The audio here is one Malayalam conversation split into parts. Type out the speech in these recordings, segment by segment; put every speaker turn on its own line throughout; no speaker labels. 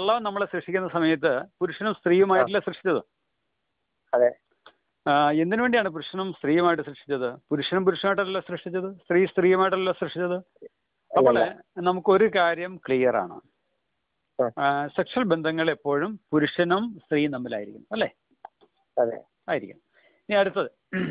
അള്ളാഹ് നമ്മളെ സൃഷ്ടിക്കുന്ന സമയത്ത് പുരുഷനും സ്ത്രീയുമായിട്ടല്ല സൃഷ്ടിച്ചത്
അതെ
ആ, എന്തിനു വേണ്ടിയാണ് പുരുഷനും സ്ത്രീയുമായിട്ട് സൃഷ്ടിച്ചത് പുരുഷനും പുരുഷനായിട്ടല്ല സൃഷ്ടിച്ചത് സ്ത്രീ സ്ത്രീയുമായിട്ടല്ല സൃഷ്ടിച്ചത് അപ്പോൾ
അല്ലല്ല.
നമുക്കൊരു കാര്യം ക്ലിയർ ആണ്
ആ.
സെക്ഷൽ ബന്ധങ്ങൾ എപ്പോഴും പുരുഷനും സ്ത്രീയും തമ്മിലായിരിക്കും അല്ലേ
അതെ
ആയിരിക്കും ഇനി അടുത്തത്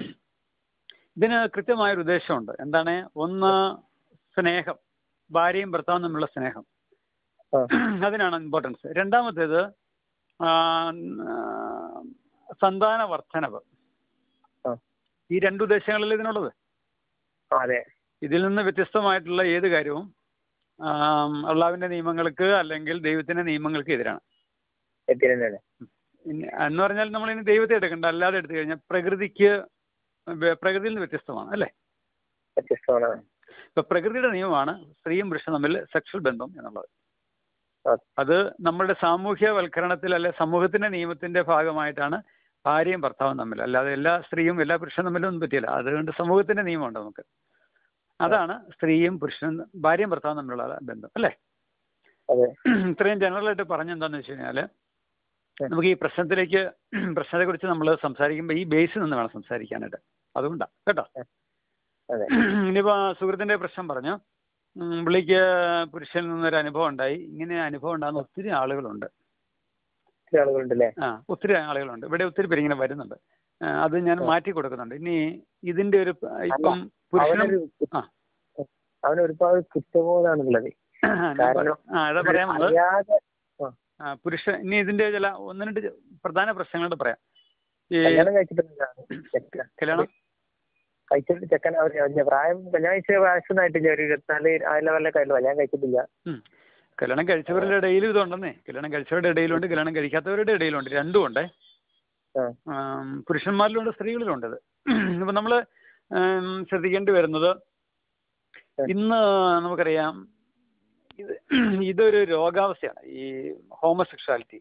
ഇതിന് കൃത്യമായൊരു ഉദ്ദേശമുണ്ട് എന്താണ് ഒന്ന് സ്നേഹം ഭാര്യയും ഭർത്താവും തമ്മിലുള്ള സ്നേഹം
ആ.
അതിനാണ് ഇമ്പോർട്ടൻസ് രണ്ടാമത്തേത് ആ, ആ, സന്താന വർധനവ്
ആ.
ഈ രണ്ട് ഉദ്ദേശങ്ങളിൽ ഇതിനുള്ളത്
ആ, അതെ
ഇതിൽ നിന്ന് വ്യത്യസ്തമായിട്ടുള്ള ഏത് കാര്യവും ആം, അള്ളാഹുവിന്റെ നിയമങ്ങൾക്ക് അല്ലെങ്കിൽ ദൈവത്തിന്റെ നിയമങ്ങൾക്ക് എതിരാണ്
എത്തിരുന്നല്ലേ
ഇനി എന്ന് പറഞ്ഞാൽ നമ്മൾ ഇനി ദൈവത്തെ എടുക്കണ്ട അല്ലാതെ എടുത്തു കഴിഞ്ഞാൽ പ്രകൃതിക്ക് വെ- പ്രകൃതിയിൽ നിന്ന് വ്യത്യസ്തമാണ് അല്ലേ
വ്യത്യസ്തമാണ്
ഇപ്പൊ പ്രകൃതിയുടെ നിയമമാണ് സ്ത്രീയും പുരുഷനും തമ്മിൽ സെക്ഷൽ ബന്ധം എന്നുള്ളത്
ആ.
അത് നമ്മളുടെ സാമൂഹ്യവൽക്കരണത്തിൽ അല്ലെ സമൂഹത്തിന്റെ നിയമത്തിന്റെ ഭാഗമായിട്ടാണ് ഭാര്യയും ഭർത്താവും തമ്മിൽ അല്ലാതെ എല്ലാ സ്ത്രീയും എല്ലാ പുരുഷനും തമ്മിലും ഒന്നും പറ്റില്ല അതുകൊണ്ട് സമൂഹത്തിന്റെ നിയമമുണ്ട് നമുക്ക് അതാണ് സ്ത്രീയും പുരുഷനും ഭാര്യയും ഭർത്താവും തമ്മിലുള്ള ബന്ധം അല്ലേ
അതെ
ഇത്രയും ജനറൽ ആയിട്ട് പറഞ്ഞെന്താന്ന് വെച്ച് കഴിഞ്ഞാല്
ഉം.
നമുക്ക് ഈ പ്രശ്നത്തിലേക്ക് പ്രശ്നത്തെ കുറിച്ച് നമ്മൾ സംസാരിക്കുമ്പോൾ ഈ ബേസിൽ നിന്ന് വേണം സംസാരിക്കാനായിട്ട് അതുകൊണ്ടാ കേട്ടോ
അതെ
ഇനിയിപ്പോ സുഹൃത്തിന്റെ പ്രശ്നം പറഞ്ഞു ഉം, പുള്ളിക്ക് പുരുഷനിൽ നിന്നൊരു അനുഭവം ഉണ്ടായി ഇങ്ങനെ അനുഭവം ഉണ്ടാകുന്ന ഒത്തിരി ആളുകളുണ്ട്
ഒത്തിരി ആളുകളുണ്ടല്ലേ
ആ ഒത്തിരി ആളുകളുണ്ട് ഇവിടെ ഒത്തിരി പേര് ഇങ്ങനെ വരുന്നുണ്ട് ആ, അത് ഞാൻ
ആ.
മാറ്റി കൊടുക്കുന്നുണ്ട് ഇനി ഇതിന്റെ ഒരു പ- ഇപ്പം പുരുഷനും
അവനൊരു
ആ.
അവന് ഒരുപാട് കുറ്റബോധമാണുള്ളത്
ഞാൻ
കാരണം
പറയാം. ആ അതാ പറയാൻ വന്നത്
അറിയാതെ
ആ, പുരുഷ ഇനി ഇതിന്റെ ചില ഒന്ന് രണ്ട് പ്രധാന പ്രശ്നങ്ങളോട് പറയാം ഈ
കല്യാണം കഴിച്ചിട്ടില്ല ചെക്കൻ
കല്യാണം
കഴിച്ചിട്ട് ചെക്കൻ അവർ അവന്റെ പ്രായം കല്യാണം കഴിച്ച വയസ്സൊന്നായിട്ടില്ല ഒരു ഇരുപത്തിനാല് ആ ലെവലിലൊക്കെ ആയില്ല കല്യാണം കഴിച്ചിട്ടില്ല
ഉം. കല്യാണം കഴിച്ചവരുടെ ഇടയിലും ഇതുണ്ടെന്നേ കല്യാണം കഴിച്ചവരുടെ ഇടയിലുണ്ട് കല്യാണം കഴിക്കാത്തവരുടെ ഇടയിലുണ്ട് രണ്ടും ഉണ്ടേ
ആ.
ആം, പുരുഷന്മാരിലുണ്ട് സ്ത്രീകളിലുണ്ട് ഇത് ഇപ്പൊ നമ്മള് ആം, ശ്രദ്ധിക്കേണ്ടി വരുന്നത്
ആ.
ഇന്ന് നമുക്കറിയാം ഇത് ഇതൊരു രോഗാവസ്ഥയാണ് ഈ ഹോമസെക്ഷാലിറ്റി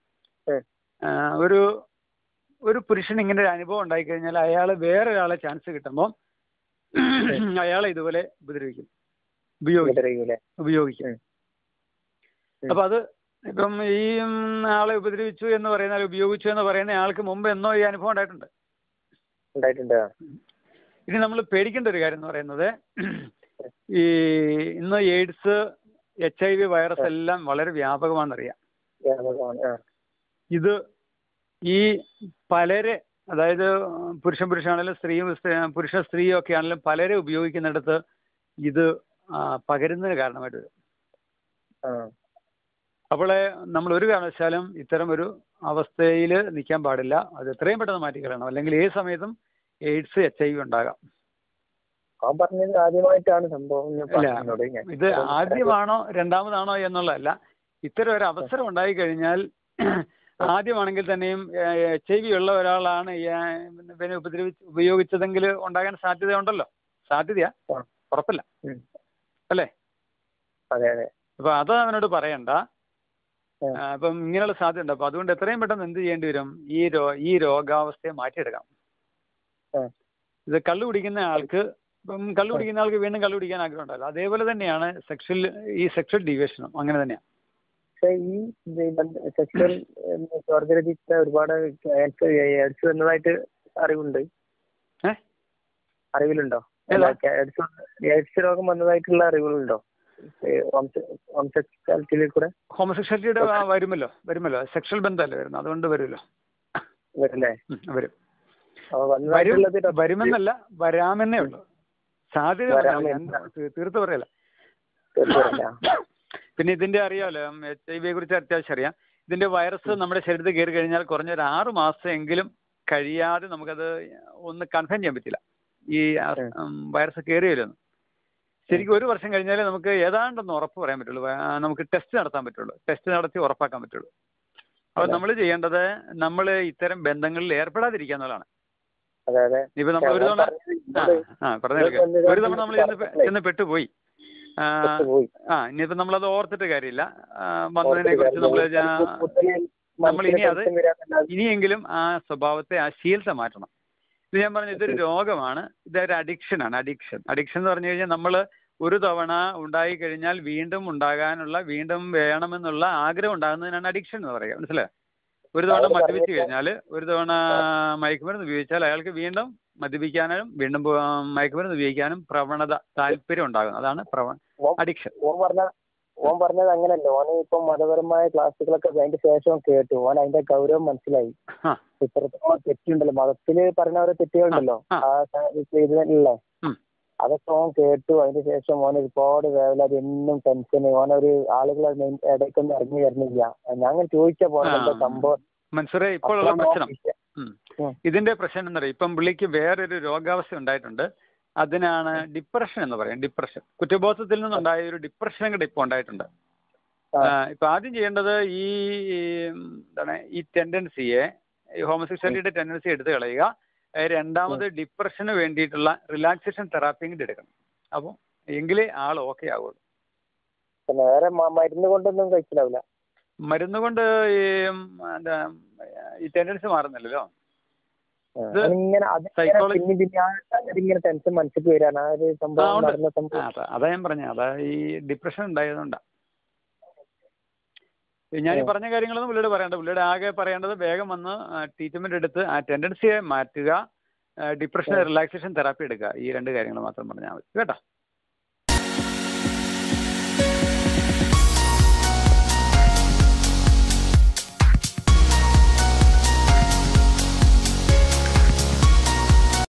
ആ.
ഒരു ഒരു പുരുഷൻ ഇങ്ങനെ ഒരു അനുഭവം ഉണ്ടായിക്കഴിഞ്ഞാൽ അയാൾ വേറൊരാളെ ചാൻസ് കിട്ടുമ്പോൾ അയാളെ ഇതുപോലെ ഉപദ്രവിക്കും ഉപയോഗിക്കും
ഉപദ്രവിക്കൂലേ
ഉപയോഗിക്കും
ഉം. ഉം.
അപ്പൊ അത് ഇപ്പം ഈ ഉം, ആളെ ഉപദ്രവിച്ചു എന്ന് പറയുന്ന ആളെ ഉപയോഗിച്ചു എന്ന് പറയുന്ന ആൾക്ക് മുമ്പ് എന്നോ ഈ അനുഭവം ഉണ്ടായിട്ടുണ്ട്
ഉണ്ടായിട്ടുണ്ട് ആ.
ഇനി നമ്മൾ പേടിക്കേണ്ട ഒരു കാര്യം എന്ന് പറയുന്നത് ഈ ഇന്ന് AIDS H I V virus എല്ലാം വളരെ വ്യാപകമാണെന്നറിയാം
വ്യാപകമാണ് ആ
ഇത് ഈ പലരെ അതായത് പുരുഷൻ പുരുഷനാണെങ്കിലും സ്ത്രീയും സ്ത്രീ- പുരുഷ സ്ത്രീയും ഒക്കെ ആണെങ്കിലും പലരെ ഉപയോഗിക്കുന്നിടത്ത് ഇത് ആ, പകരുന്നതിന് കാരണമായിട്ട് വരും
ആ
അപ്പോൾ നമ്മൾ ഒരു കാരണവശാലും ഇത്തരം ഒരു അവസ്ഥയിൽ നിൽക്കാൻ പാടില്ല അത് എത്രയും പെട്ടെന്ന് മാറ്റിക്കളയണം അല്ലെങ്കിൽ ഏത് സമയത്തും എയ്ഡ്സ് എച്ച് ഐ വി ഉണ്ടാകാം
അവൻ പറഞ്ഞത് ആദ്യമായിട്ടാണ് സംഭവം എന്ന്
അല്ല
പറഞ്ഞോട് ഞാൻ
ഇത് ആദ്യമാണോ രണ്ടാമതാണോ എന്നുള്ളതല്ല ഇത്തരം ഒരു അവസരം ഉണ്ടായി കഴിഞ്ഞാൽ ആദ്യമാണെങ്കിൽ തന്നെയും എച്ച് ഐ വി ഉള്ള ഒരാളാണ് ഈ, ആ, പിന്നെ ഉപദ്രവിച്ച് ഉപയോഗിച്ചതെങ്കിൽ ഉണ്ടാകാൻ സാധ്യതയുണ്ടല്ലോ സാധ്യതയാ
ആ.
ഉറപ്പില്ല
ഉം.
അല്ലേ
അതെ അതെ
അപ്പൊ അത് അവനോട് പറയണ്ട
ആ.
ആ, അപ്പം ഇങ്ങനെയുള്ള സാധ്യത ഉണ്ട് അപ്പൊ അതുകൊണ്ട് എത്രയും പെട്ടെന്ന് എന്ത് ചെയ്യേണ്ടി വരും ഈ രോ ഈ രോഗാവസ്ഥയെ മാറ്റിയെടുക്കാം
ആ.
ഇത് കള്ളു കുടിക്കുന്ന ആൾക്ക് ഇപ്പം കള്ളു കുടിക്കുന്ന ആൾക്ക് വീണ്ടും കള്ളു കുടിക്കാൻ ആഗ്രഹം ഉണ്ടല്ലോ അതേപോലെ തന്നെയാണ് സെക്ഷൽ ഈ സെക്ഷൽ ഡീവിയേഷനും അങ്ങനെ തന്നെയാണ്
പക്ഷെ ഈ സെക്ഷൽ സ്വർഗരചിത്ത ഒരുപാട് എയ്ഡ്സ് വന്നതായിട്ട് അറിവുണ്ട്
ഏ?
അറിവിലുണ്ടോ
ഏതാ?
എയ്ഡ്സ് എയ്ഡ്സ് രോഗം വന്നതായിട്ടുള്ള അറിവുകളുണ്ടോ ഹോംസെക്സ്വാലിറ്റിയിൽ കൂടെ
ഹോമസെക്ഷാലിറ്റിയുടെ വരുമല്ലോ വരുമല്ലോ സെക്ഷൽ ബന്ധമല്ലേ വരുന്നത് അതുകൊണ്ട് വരുമല്ലോ
വരില്ലേ
ഉം, വരും
അപ്പൊ
വരും
വന്നതായിട്ടുള്ളത്
വരുമെന്നല്ല വരാമെന്നേ ഉള്ളൂ സാധ്യത
വരാമെന്ന്.
പറഞ്ഞാ ഞാൻ തീ- തീർത്ത് പറയല്ല
തീർച്ചയായില്ല.
പിന്നെ ഇതിന്റെ അറിയാമല്ലോ എച്ച് ഐ വിയെ കുറിച്ച് അത്യാവശ്യം അറിയാം ഇതിന്റെ വൈറസ് നമ്മുടെ ശരീരത്തിൽ കയറി കഴിഞ്ഞാൽ കുറഞ്ഞ ഒരു ആറ് മാസമെങ്കിലും കഴിയാതെ നമുക്കത് ഒന്ന് കൺഫേം ചെയ്യാൻ പറ്റില്ല ഈ വൈറസ് കയറി വരുമെന്ന് ശരിക്കും ഒരു വർഷം കഴിഞ്ഞാലേ നമുക്ക് ഏതാണ്ടൊന്ന് ഉറപ്പ് പറയാൻ പറ്റുള്ളൂ ആ, നമുക്ക് ടെസ്റ്റ് നടത്താൻ പറ്റുള്ളൂ ടെസ്റ്റ് നടത്തി ഉറപ്പാക്കാൻ പറ്റുള്ളൂ അപ്പോൾ നമ്മൾ ചെയ്യേണ്ടത് നമ്മൾ ഇത്തരം ബന്ധങ്ങളിൽ ഏർപ്പെടാതിരിക്കുക എന്നുള്ളതാണ്
അതെ അതെ
ഇപ്പൊ നമ്മൾ ഒരു തവണ ആ ആ പറഞ്ഞു കേൾക്കാം ഒരു തവണ നമ്മൾ ചെന്ന് പെ- ചെന്ന് പെട്ടുപോയി ആ,
പോയി
ആ ഇനിയിപ്പോ നമ്മളത് ഓർത്തിട്ട് കാര്യമില്ല ആ, വന്നതിനെ കുറിച്ച് നമ്മൾ നമ്മൾ ഇനി അത് ഇനിയെങ്കിലും ആ സ്വഭാവത്തെ ആ ശീലത്തെ മാറ്റണം ഇത് ഞാൻ പറഞ്ഞു ഇതൊരു രോഗമാണ് ഇതൊരു അഡിക്ഷനാണ് അഡിക്ഷൻ അഡിക്ഷൻ എന്ന് പറഞ്ഞു കഴിഞ്ഞാൽ നമ്മൾ ഒരു തവണ ഉണ്ടായി കഴിഞ്ഞാൽ വീണ്ടും ഉണ്ടാകാനുള്ള വീണ്ടും വേണമെന്നുള്ള ആഗ്രഹം ഉണ്ടാകുന്നതിനാണ് അഡിക്ഷൻ എന്ന് പറയുക മനസ്സിലായോ ഒരു തവണ
അവര്
മദ്യപിച്ച്
പറഞ്ഞിട്ട്
കഴിഞ്ഞാൽ ഒരു തവണ മയക്കുമരുന്ന് ഉപയോഗിച്ചാൽ അയാൾക്ക് വീണ്ടും മദ്യപിക്കാനും വീണ്ടും പോ- മയക്കുമരുന്ന് ഉപയോഗിക്കാനും പ്രവണത താല്പര്യം ഉണ്ടാകും അതാണ് പ്രവ
ഓൻ-
അഡിക്ഷൻ
ഓൻ പറഞ്ഞ ഓൻ പറഞ്ഞത് അങ്ങനല്ല ഓന് ഇപ്പൊ മതപരമായ ക്ലാസ്സുകളൊക്കെ അതിന്റെ ശേഷം കേട്ടു ഓൻ അതിന്റെ ഗൗരവം മനസ്സിലായി
ആ.
ഇത്രത്തോളം തെറ്റുണ്ടല്ലോ മതത്തില് പറയുന്ന ഓരോ തെറ്റുകളുണ്ടല്ലോ
ആ.
ആ ചെയ്തല്ലേ
ഉം.
അതൊക്കെ ഓൻ കേട്ടു അതിന് ശേഷം ഓൻ ഒരുപാട് വേവലാതി എന്നും ടെൻഷൻ ഓനൊരു ആളുകളെ മെയിൻ- ഇടയ്ക്കൊന്നും ഇറങ്ങി വരുന്നില്ല ഞാൻ അങ്ങനെ ചോദിച്ച പോലെ എന്താ
ആ.
സംഭവം
മനസ്സറെ ഇപ്പോഴുള്ള
അപ്പോഴാണ്
പ്രശ്നം
ഓൻ വിഷയം.
ഉം.
ഉം.
ഇതിന്റെ പ്രശ്നം എന്താ പറയുക ഇപ്പം പുള്ളിക്ക് വേറൊരു രോഗാവസ്ഥ ഉണ്ടായിട്ടുണ്ട് അതിനാണ് ഡിപ്രഷൻ എന്ന് പറയും ഡിപ്രഷൻ കുറ്റബോധത്തിൽ നിന്നുണ്ടായ ഒരു ഡിപ്രഷൻ കൂടെ ഇപ്പോൾ ഉണ്ടായിട്ടുണ്ട്
ആ.
ആ, ഇപ്പൊ ആദ്യം ചെയ്യേണ്ടത് ഈ ഉം, എന്താണ് ഈ ടെൻഡൻസിയെ ഈ ഹോമോസെക്ഷ്വാലിറ്റിയുടെ ടെൻഡൻസി എടുത്തു കളയുക ഏ, രണ്ടാമത് ഡിപ്രഷന് വേണ്ടിയിട്ടുള്ള റിലാക്സേഷൻ തെറാപ്പിയും കൂടി എടുക്കണം അപ്പോൾ എങ്കിലേ ആൾ ഓക്കെ ആവുള്ളൂ
പിന്നെ വേറെ മ- മരുന്ന് കൊണ്ടൊന്നും കഴിച്ചില്ലാവില്ല
മരുന്ന് കൊണ്ട് ഈ ഉം, എന്താ ഈ ടെൻഡൻസി മാറുന്നില്ലല്ലോ ഇത്
ഇങ്ങനെ അത്
psychology-
പിന്നെ പിന്നെ ആ ഇങ്ങനെ ടെൻഷൻ മനസ്സിലേക്ക് വരാണ് ആ ഒരു
ആ,
സംഭവം
ഉണ്ട്.
നടന്ന
ആ,
സംഭവം
അതാ അതാ ഞാൻ പറഞ്ഞ അതാ ഈ ഡിപ്രഷൻ ഉണ്ടായതുകൊണ്ടാ ഞാൻ ഈ
ഉം.
പറഞ്ഞ കാര്യങ്ങളൊന്നും പുള്ളിയോട് പറയണ്ട പുള്ളിയുടെ ആകെ പറയേണ്ടത് വേഗം വന്ന് ട്രീറ്റ്മെന്റ് എടുത്ത് ആ ടെൻഡൻസിയെ മാറ്റുക ഡിപ്രഷൻ
ഉം.
റിലാക്സേഷൻ തെറാപ്പി എടുക്കുക ഈ രണ്ട് കാര്യങ്ങൾ മാത്രം പറഞ്ഞാൽ മതി കേട്ടോ